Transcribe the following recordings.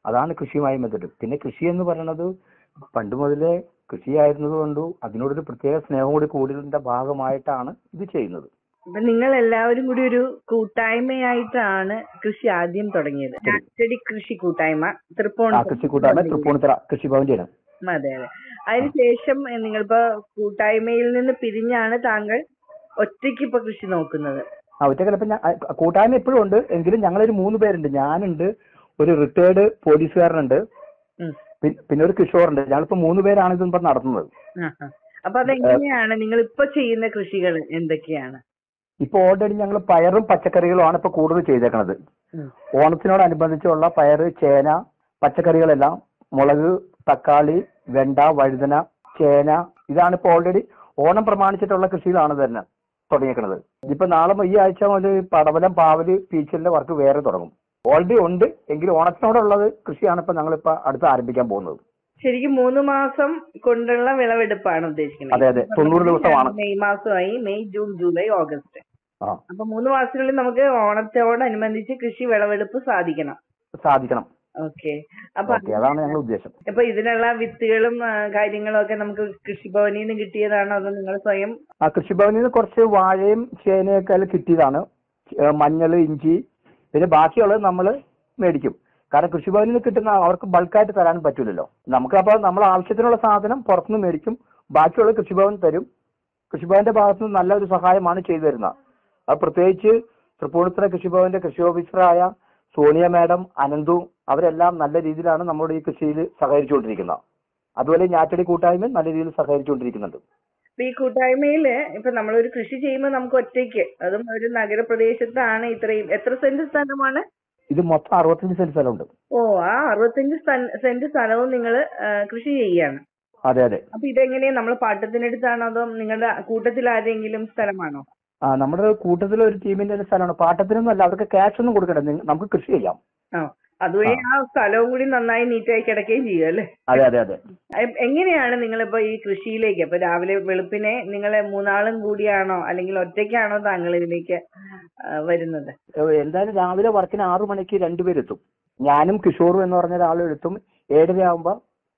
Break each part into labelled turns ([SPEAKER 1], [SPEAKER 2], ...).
[SPEAKER 1] അതാണ് കൃഷിയുമായി ബന്ധപ്പെട്ട് പിന്നെ കൃഷി എന്ന് പറയുന്നത് പണ്ട് മുതലേ കൃഷിയായിരുന്നത് കൊണ്ടും അതിനോടൊരു പ്രത്യേക സ്നേഹം കൂടി കൂടിയതിന്റെ ഭാഗമായിട്ടാണ് ഇത് ചെയ്യുന്നത്
[SPEAKER 2] അപ്പൊ നിങ്ങൾ എല്ലാവരും കൂടി ഒരു കൂട്ടായ്മയായിട്ടാണ് കൃഷി ആദ്യം തുടങ്ങിയത് അച്ചടി കൃഷി കൂട്ടായ്മ
[SPEAKER 1] ആ
[SPEAKER 2] തൃപ്പൂണിത്തുറ
[SPEAKER 1] കൃഷി കൂട്ടായ്മ തൃപ്പൂണിത്തറ കൃഷിഭവന്റെയാണ്
[SPEAKER 2] അതെ അതെ അതിനുശേഷം നിങ്ങളിപ്പോ കൂട്ടായ്മയിൽ നിന്ന് പിരിഞ്ഞാണ് താങ്കൾ ഒറ്റയ്ക്ക് ഇപ്പൊ കൃഷി നോക്കുന്നത്
[SPEAKER 1] ആ ഒറ്റക്കലപ്പം ഞാൻ ആ, കൂട്ടായ്മ ഇപ്പോഴും ഉണ്ട് എങ്കിലും ഞങ്ങളൊരു മൂന്ന് പേരുണ്ട് ഞാനുണ്ട് ഒരു റിട്ടയർഡ് പോലീസുകാരനുണ്ട്
[SPEAKER 2] ഉം.
[SPEAKER 1] പി- പിന്നെ ഒരു കിഷോറുണ്ട് ഞങ്ങളിപ്പോ മൂന്ന് പേരാണ് ഇതിപ്പോ നടത്തുന്നത്
[SPEAKER 2] ആഹാ. അപ്പൊ അതെങ്ങനെയാണ് നിങ്ങൾ ഇപ്പൊ ചെയ്യുന്ന കൃഷികൾ എന്തൊക്കെയാണ്
[SPEAKER 1] ഇപ്പൊ ഓൾറെഡി ഞങ്ങൾ പയറും പച്ചക്കറികളുമാണ് ഇപ്പൊ കൂടുതൽ ചെയ്തേക്കണത്
[SPEAKER 2] ഉം.
[SPEAKER 1] ഓണത്തിനോടനുബന്ധിച്ചുള്ള പയറ് ചേന പച്ചക്കറികളെല്ലാം മുളക് തക്കാളി വെണ്ട വഴുതന ചേന ഇതാണ് ഇപ്പൊ ഓൾറെഡി ഓണം പ്രമാണിച്ചിട്ടുള്ള കൃഷിയിലാണ് തന്നെ തുടങ്ങിയേക്കണത് ഇപ്പൊ നാളെ ഈ ആഴ്ച മുതൽ പടവലം പാവല് പീച്ചലിന്റെ വർക്ക് വേറെ തുടങ്ങും ഓൾറെഡി ഉണ്ട് എങ്കിലും ഓണത്തിനോടുള്ളത് കൃഷിയാണ് ഇപ്പൊ ഞങ്ങളിപ്പോ അടുത്ത് ആരംഭിക്കാൻ പോകുന്നത്
[SPEAKER 2] ശരിക്കും മൂന്ന് മാസം കൊണ്ടുള്ള വിളവെടുപ്പാണ് ഉദ്ദേശിക്കുന്നത്
[SPEAKER 1] അതെ അതെ തൊണ്ണൂറ് ദിവസമാണ്
[SPEAKER 2] മെയ് മാസമായി മെയ് ജൂൺ ജൂലൈ ഓഗസ്റ്റ്
[SPEAKER 1] ആ
[SPEAKER 2] അപ്പൊ മൂന്ന് മാസത്തിനുള്ളിൽ നമുക്ക് ഓണത്തോടനുബന്ധിച്ച് കൃഷി വിളവെടുപ്പ് സാധിക്കണം
[SPEAKER 1] സാധിക്കണം
[SPEAKER 2] ഓക്കെ അപ്പൊ
[SPEAKER 1] ഓക്കെ അതാണ് ഞങ്ങളുടെ ഉദ്ദേശം
[SPEAKER 2] അപ്പൊ ഇതിനുള്ള വിത്തുകളും ആ, കാര്യങ്ങളും ഒക്കെ നമുക്ക് കൃഷിഭവനിൽ നിന്ന് കിട്ടിയതാണോ അതോ നിങ്ങൾ സ്വയം
[SPEAKER 1] ആ കൃഷിഭവനിൽ നിന്ന് കുറച്ച് വാഴയും ചേനയൊക്കെ അതിൽ കിട്ടിയതാണ് ഏഹ് മഞ്ഞള് ഇഞ്ചി പിന്നെ ബാക്കിയുള്ളത് നമ്മൾ മേടിക്കും കാരണം കൃഷിഭവനിൽ നിന്ന് കിട്ടുന്ന അവർക്ക് ബൾക്കായിട്ട് തരാൻ പറ്റില്ലല്ലോ നമുക്ക് അപ്പോൾ നമ്മൾ ആവശ്യത്തിനുള്ള സാധനം പുറത്തുനിന്ന് മേടിക്കും ബാക്കിയുള്ളത് കൃഷിഭവൻ തരും കൃഷിഭവന്റെ ഭാഗത്തു നിന്ന് നല്ല ഒരു സഹായമാണ് ചെയ്തു തരുന്നത് അത് പ്രത്യേകിച്ച് തൃപ്പൂണിത്തുറ കൃഷിഭവന്റെ കൃഷി ഓഫീസറായ സോണിയ മാഡം അനന്തു അവരെല്ലാം നല്ല രീതിയിലാണ് നമ്മുടെ ഈ കൃഷിയിൽ സഹകരിച്ചുകൊണ്ടിരിക്കുന്നത് അതുപോലെ ഞാറ്റടി കൂട്ടായ്മ നല്ല രീതിയിൽ സഹകരിച്ചുകൊണ്ടിരിക്കുന്നുണ്ട്
[SPEAKER 2] ഇപ്പൊ ഈ കൂട്ടായ്മയില് ഇപ്പൊ നമ്മളൊരു കൃഷി ചെയ്യുമ്പോൾ നമുക്ക് ഒറ്റയ്ക്ക് അതും ഒരു നഗരപ്രദേശത്താണ് ഇത്രയും എത്ര സെന്റ് സ്ഥലമാണ്
[SPEAKER 1] ഇത് മൊത്തം അറുപത്തഞ്ച് സെന്റ് സ്ഥലമുണ്ട്
[SPEAKER 2] ഓ ആ അറുപത്തഞ്ച് സ്ഥല- സെന്റ് സ്ഥലവും നിങ്ങൾ കൃഷി ചെയ്യാണ്
[SPEAKER 1] അതെ അതെ
[SPEAKER 2] അപ്പൊ ഇതെങ്ങനെയാ നമ്മൾ പാട്ടത്തിനടുത്താണോ അതോ നിങ്ങളുടെ കൂട്ടത്തിൽ ആരെങ്കിലും സ്ഥലമാണോ
[SPEAKER 1] ആ നമ്മുടെ കൂട്ടത്തിലെ ഒരു ടീമിന്റെ ഒരു സ്ഥലമാണ് പാട്ടത്തിനൊന്നും അല്ല അവർക്ക് ക്യാഷ് ഒന്നും കൊടുക്കണ്ട നിങ്ങ- നമുക്ക് കൃഷി ചെയ്യാം
[SPEAKER 2] ആ അതുവഴി ആ സ്ഥലവും കൂടി നന്നായി നീറ്റായി കിടക്കുകയും ചെയ്യും അല്ലേ
[SPEAKER 1] അതെ അതെ അതെ
[SPEAKER 2] എ- എങ്ങനെയാണ് നിങ്ങളിപ്പോ ഈ കൃഷിയിലേക്ക് ഇപ്പൊ രാവിലെ വെളുപ്പിനെ നിങ്ങളെ മൂന്നാളും കൂടിയാണോ അല്ലെങ്കിൽ ഒറ്റയ്ക്കാണോ താങ്കൾ ഇതിലേക്ക് ആ, വരുന്നത്
[SPEAKER 1] ഏഹ് എന്തായാലും രാവിലെ വർക്കിന് ആറു മണിക്ക് രണ്ടുപേരെത്തും ഞാനും കിഷോറും എന്ന് പറഞ്ഞ ഒരാളും എത്തും ഏഴര ആകുമ്പോ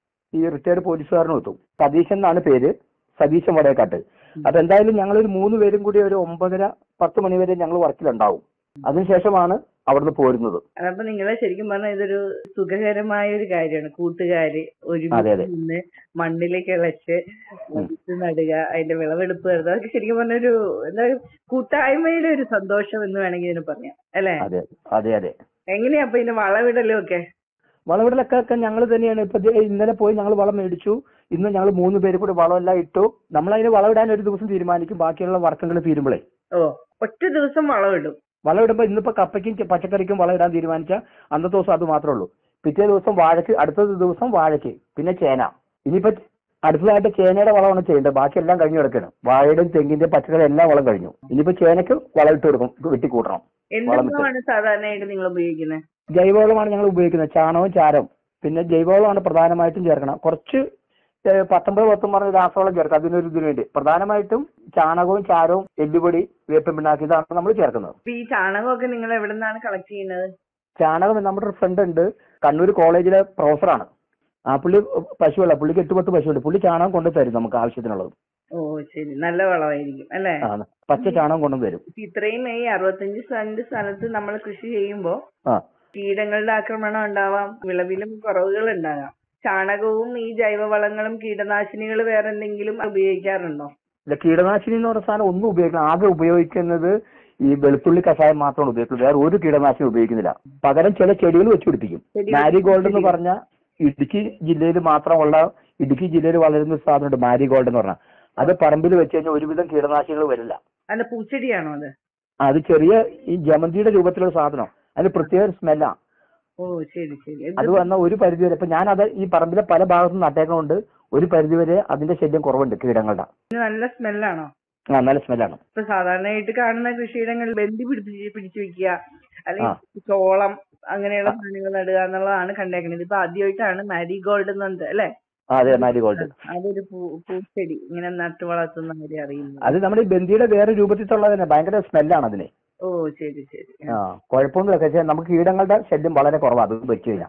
[SPEAKER 1] ഈ റിട്ടയർഡ് പോലീസുകാരനും എത്തും സതീശൻ എന്നാണ് പേര് സതീശൻ വടേക്കാട്ട് അപ്പൊ എന്തായാലും ഞങ്ങൾ ഒരു മൂന്ന് പേരും കൂടി ഒരു ഒമ്പതര പത്ത് മണി വരെ ഞങ്ങൾ വർക്കിലുണ്ടാവും അതിനുശേഷമാണ് അവിടുന്ന് പോരുന്നത്
[SPEAKER 2] അപ്പൊ നിങ്ങളെ ശരിക്കും പറഞ്ഞാൽ ഇതൊരു സുഖകരമായ ഒരു കാര്യമാണ് കൂട്ടുകാര്
[SPEAKER 1] അതെ,
[SPEAKER 2] ഒരുമിച്ച്
[SPEAKER 1] അതെ.
[SPEAKER 2] നിന്ന് മണ്ണിൽ കിളച്ച് വിത്ത് നടുക അതിന്റെ വിളവെടുപ്പ് നടത്തുക അതൊക്കെ ശരിക്കും പറഞ്ഞ ഒരു എന്താ പറയുക, കൂട്ടായ്മയിലെ ഒരു സന്തോഷം എന്ന് വേണമെങ്കിൽ ഇതിന് പറയാം അല്ലെ
[SPEAKER 1] അതെ അതെ അതെ
[SPEAKER 2] എങ്ങനെയാ അപ്പൊ ഇതിന്റെ വളവിടലും ഒക്കെ
[SPEAKER 1] വളമിടലൊക്കെ ഒക്കെ ഞങ്ങൾ തന്നെയാണ് ഇപ്പൊ ദേ ഇന്നലെ പോയി ഞങ്ങൾ വളം മേടിച്ചു ഇന്ന് ഞങ്ങൾ മൂന്ന് പേര് കൂടി വളമെല്ലാം ഇട്ടു നമ്മൾ അതിന് വളമിടാൻ ഒരു ദിവസം തീരുമാനിക്കും ബാക്കിയുള്ള വർക്കങ്ങൾ തീരുമ്പോഴേ
[SPEAKER 2] ഓ ഒറ്റ ദിവസം വളവിടും
[SPEAKER 1] വളം ഇടുമ്പോൾ ഇന്നിപ്പോ കപ്പയ്ക്കും ചെ- പച്ചക്കറിക്കും വളം ഇടാൻ തീരുമാനിച്ചാൽ അന്നത്തെ ദിവസം അത് മാത്രമേ ഉള്ളൂ പിറ്റേ ദിവസം വാഴയ്ക്ക് അടുത്ത ദിവസം വാഴയ്ക്ക് പിന്നെ ചേന ഇനിയിപ്പോ അടുത്തതായിട്ട് ചേനയുടെ വളമാണ് ചെയ്യേണ്ടത് ബാക്കി എല്ലാം കഴിഞ്ഞു കിടക്കണം വാഴയുടെയും തെങ്ങിന്റെയും പച്ചക്കറി എല്ലാം വളം കഴിഞ്ഞു ഇനിയിപ്പോ ചേനയ്ക്ക് വളം ഇട്ട് കൊടുക്കും വെട്ടിക്കൂട്ടണം
[SPEAKER 2] എന്തെല്ലാമാണ് സാധാരണയായിട്ട് നിങ്ങൾ ഉപയോഗിക്കുന്നത്
[SPEAKER 1] ജൈവവളമാണ് ഞങ്ങൾ ഉപയോഗിക്കുന്നത് ചാണകവും ചാരവും പിന്നെ ജൈവവളമാണ് പ്രധാനമായിട്ടും ചേർക്കണം കുറച്ച് ഏഹ് പത്തൊമ്പത് പത്തൊമ്പത് രാസവളം ചേർക്കാം അതിനൊരു ഇതിനു വേണ്ടി പ്രധാനമായിട്ടും ചാണകവും ചാരവും എല്ലുപൊടി വേപ്പിൻ പിണ്ണാക്ക് ഇതാണ് നമ്മൾ ചേർക്കുന്നത്
[SPEAKER 2] അപ്പൊ ഈ ചാണകമൊക്കെ നിങ്ങൾ എവിടെ നിന്നാണ് കളക്ട് ചെയ്യുന്നത്
[SPEAKER 1] ചാണകം നമ്മുടെ ഒരു ഫ്രണ്ട് ഉണ്ട് കണ്ണൂർ കോളേജിലെ പ്രൊഫസറാണ് ആ പുള്ളി പശുവല്ല പുള്ളിക്ക് എട്ട് പത്ത് പശുവുണ്ട് പുള്ളി ചാണകം കൊണ്ട് തരും നമുക്ക് ആവശ്യത്തിനുള്ളത്
[SPEAKER 2] ഓ ശരി നല്ല വളമായിരിക്കും അല്ലേ
[SPEAKER 1] ആ പച്ച ചാണകം കൊണ്ടു തരും
[SPEAKER 2] ഇപ്പൊ ഇത്രയും ഈ അറുപത്തഞ്ച് സെന്റ് സ്ഥലത്ത് നമ്മൾ കൃഷി ചെയ്യുമ്പോ
[SPEAKER 1] ആ
[SPEAKER 2] കീടങ്ങളുടെ ആക്രമണം ഉണ്ടാവാം വിളവിലും കുറവുകൾ ഉണ്ടാകാം ചാണകവും ഈ ജൈവവളങ്ങളും കീടനാശിനികൾ വേറെ എന്തെങ്കിലും ഉപയോഗിക്കാറുണ്ടോ
[SPEAKER 1] ഇല്ല കീടനാശിനി എന്ന് പറഞ്ഞ സാധനം ഒന്നും ഉപയോഗിക്കണം ആകെ ഉപയോഗിക്കുന്നത് ഈ വെളുത്തുള്ളി കഷായം മാത്രമാണ് ഉപയോഗിക്കുന്നത് വേറെ ഒരു കീടനാശിനി ഉപയോഗിക്കുന്നില്ല പകരം ചില ചെടികൾ വെച്ച് പിടിപ്പിക്കും
[SPEAKER 2] ചെടികൾ
[SPEAKER 1] മാരിഗോൾഡ് എന്ന്
[SPEAKER 2] ചെടികൾ.
[SPEAKER 1] പറഞ്ഞ ഇടുക്കി ജില്ലയിൽ മാത്രമുള്ള ഇടുക്കി ജില്ലയിൽ വളരുന്ന ഒരു സാധനമുണ്ട് മാരിഗോൾഡ് എന്ന് പറഞ്ഞാൽ അത് പറമ്പിൽ വെച്ച് കഴിഞ്ഞാൽ ഒരുവിധം കീടനാശിനികൾ വരില്ല
[SPEAKER 2] അല്ല പൂച്ചെടിയാണോ അത്
[SPEAKER 1] അത് ചെറിയ ഈ ജമന്തിയുടെ രൂപത്തിലുള്ള സാധനം അതിന് പ്രത്യേക സ്മെല്ലാ
[SPEAKER 2] ഓ ശരി ശരി ഇത്
[SPEAKER 1] അത് വന്ന ഒരു പരിധി വരെ ഇപ്പൊ ഞാനത് ഈ പറമ്പിലെ പല ഭാഗത്തും നട്ടേക്കൊണ്ട് ഒരു പരിധി വരെ അതിന്റെ ശല്യം കുറവുണ്ട് കീടങ്ങളുടെ
[SPEAKER 2] ഇതിന് നല്ല സ്മെല്ലാണോ
[SPEAKER 1] ആ നല്ല സ്മെല്ലാണ്
[SPEAKER 2] ഇപ്പൊ സാധാരണയായിട്ട് കാണുന്ന കൃഷിയിടങ്ങളിൽ ബന്ദി പിടിപ്പിച്ച് പിടിച്ചു വെക്കുക
[SPEAKER 1] ആ.
[SPEAKER 2] അല്ലെങ്കിൽ ചോളം അങ്ങനെയുള്ള സാധനങ്ങൾ നടുക എന്നുള്ളതാണ് കണ്ടേക്കുന്നത് ഇപ്പൊ ആദ്യമായിട്ടാണ് മാരിഗോൾഡ് എന്നത് അല്ലെ
[SPEAKER 1] ആ അതെ മാരിഗോൾഡ്
[SPEAKER 2] അതൊരു പൂ പൂച്ചെടി ഇങ്ങനെ നട്ടു വളർത്തുന്ന കാര്യം അറിയുന്നത്
[SPEAKER 1] അത് നമ്മുടെ ഈ ബന്ദിയുടെ വേറെ രൂപത്തിലുള്ളത് തന്നെ ഭയങ്കര സ്മെല്ലാണ് അതിന്
[SPEAKER 2] ഓ ശരി ശരി
[SPEAKER 1] ആ കുഴപ്പമൊന്നുമില്ല പക്ഷേ നമുക്ക് കീടങ്ങളുടെ ശല്യം വളരെ കുറവാണ് അത് വെച്ച് കഴിഞ്ഞാൽ